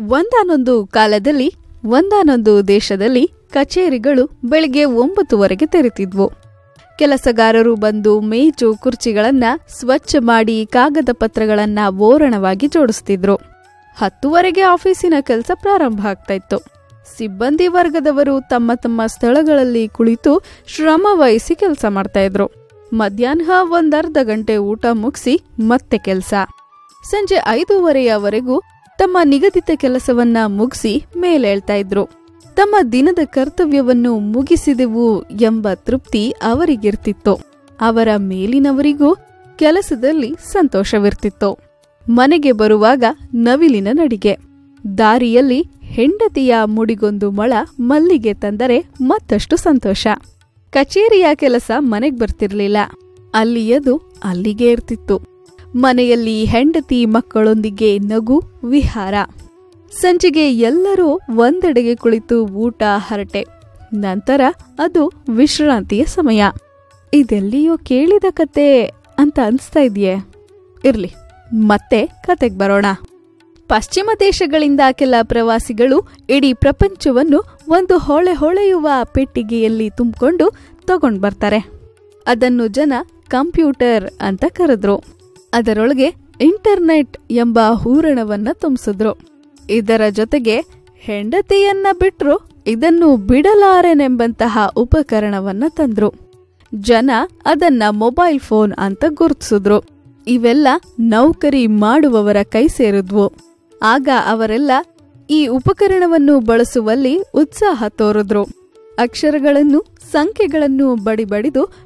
ಒಂದಾನೊಂದು ಕಾಲದಲ್ಲಿ ಒಂದಾನೊಂದು ದೇಶದಲ್ಲಿ ಕಚೇರಿಗಳು ಬೆಳಿಗ್ಗೆ ಒಂಬತ್ತುವರೆಗೆ ತೆರೆತಿದ್ವು ಕೆಲಸಗಾರರು ಬಂದು ಮೇಜು ಕುರ್ಚಿಗಳನ್ನ ಸ್ವಚ್ಛ ಮಾಡಿ ಕಾಗದ ಪತ್ರಗಳನ್ನ ಓರಣವಾಗಿ ಜೋಡಿಸ್ತಿದ್ರು ಹತ್ತುವರೆಗೆ ಆಫೀಸಿನ ಕೆಲಸ ಪ್ರಾರಂಭ ಆಗ್ತಾ ಇತ್ತು ಸಿಬ್ಬಂದಿ ವರ್ಗದವರು ತಮ್ಮ ತಮ್ಮ ಸ್ಥಳಗಳಲ್ಲಿ ಕುಳಿತು ಶ್ರಮ ವಹಿಸಿ ಕೆಲಸ ಮಾಡ್ತಾ ಇದ್ರು ಮಧ್ಯಾಹ್ನ ಒಂದರ್ಧ ಗಂಟೆ ಊಟ ಮುಗಿಸಿ ಮತ್ತೆ ಕೆಲಸ ಸಂಜೆ ಐದೂವರೆಯವರೆಗೂ ತಮ್ಮ ನಿಗದಿತ ಕೆಲಸವನ್ನ ಮುಗಿಸಿ ಮೇಲೇಳ್ತಾ ಇದ್ರು ತಮ್ಮ ದಿನದ ಕರ್ತವ್ಯವನ್ನು ಮುಗಿಸಿದೆವು ಎಂಬ ತೃಪ್ತಿ ಅವರಿಗಿರ್ತಿತ್ತು ಅವರ ಮೇಲಿನವರಿಗೂ ಕೆಲಸದಲ್ಲಿ ಸಂತೋಷವಿರ್ತಿತ್ತು ಮನೆಗೆ ಬರುವಾಗ ನವಿಲಿನ ನಡಿಗೆ ದಾರಿಯಲ್ಲಿ ಹೆಂಡತಿಯ ಮುಡಿಗೊಂದು ಮೊಳ ಮಲ್ಲಿಗೆ ತಂದರೆ ಮತ್ತಷ್ಟು ಸಂತೋಷ ಕಚೇರಿಯ ಕೆಲಸ ಮನೆಗ್ ಬರ್ತಿರ್ಲಿಲ್ಲ ಅಲ್ಲಿಯದು ಅಲ್ಲಿಗೆ ಇರ್ತಿತ್ತು ಮನೆಯಲ್ಲಿ ಹೆಂಡತಿ ಮಕ್ಕಳೊಂದಿಗೆ ನಗು ವಿಹಾರ ಸಂಜೆಗೆ ಎಲ್ಲರೂ ಒಂದೆಡೆಗೆ ಕುಳಿತು ಊಟ ಹರಟೆ ನಂತರ ಅದು ವಿಶ್ರಾಂತಿಯ ಸಮಯ ಇದೆಲ್ಲಿಯೋ ಕೇಳಿದ ಕತೆ ಅಂತ ಅನ್ಸ್ತಾ ಇದೆಯೇ ಇರ್ಲಿ ಮತ್ತೆ ಕತೆಗ್ ಬರೋಣ ಪಶ್ಚಿಮ ದೇಶಗಳಿಂದ ಕೆಲ ಪ್ರವಾಸಿಗಳು ಇಡೀ ಪ್ರಪಂಚವನ್ನು ಒಂದು ಹೊಳೆ ಹೊಳೆಯುವ ಪೆಟ್ಟಿಗೆಯಲ್ಲಿ ತುಂಬಿಕೊಂಡು ತಗೊಂಡ್ ಬರ್ತಾರೆ ಅದನ್ನು ಜನ ಕಂಪ್ಯೂಟರ್ ಅಂತ ಕರೆದ್ರು ಅದರೊಳಗೆ ಇಂಟರ್ನೆಟ್ ಎಂಬ ಹೂರಣವನ್ನ ತುಂಬಿಸಿದ್ರು ಇದರ ಜೊತೆಗೆ ಹೆಂಡತಿಯನ್ನ ಬಿಟ್ರು ಇದನ್ನು ಬಿಡಲಾರೆನೆಂಬಂತಹ ಉಪಕರಣವನ್ನ ತಂದ್ರು ಜನ ಅದನ್ನ ಮೊಬೈಲ್ ಫೋನ್ ಅಂತ ಗುರುತಿಸಿದ್ರು ಇವೆಲ್ಲ ನೌಕರಿ ಮಾಡುವವರ ಕೈ ಸೇರಿದ್ವು ಆಗ ಅವರೆಲ್ಲ ಈ ಉಪಕರಣವನ್ನು ಬಳಸುವಲ್ಲಿ ಉತ್ಸಾಹ ತೋರಿದ್ರು ಅಕ್ಷರಗಳನ್ನು ಸಂಖ್ಯೆಗಳನ್ನು ಬಡಿಬಡಿದು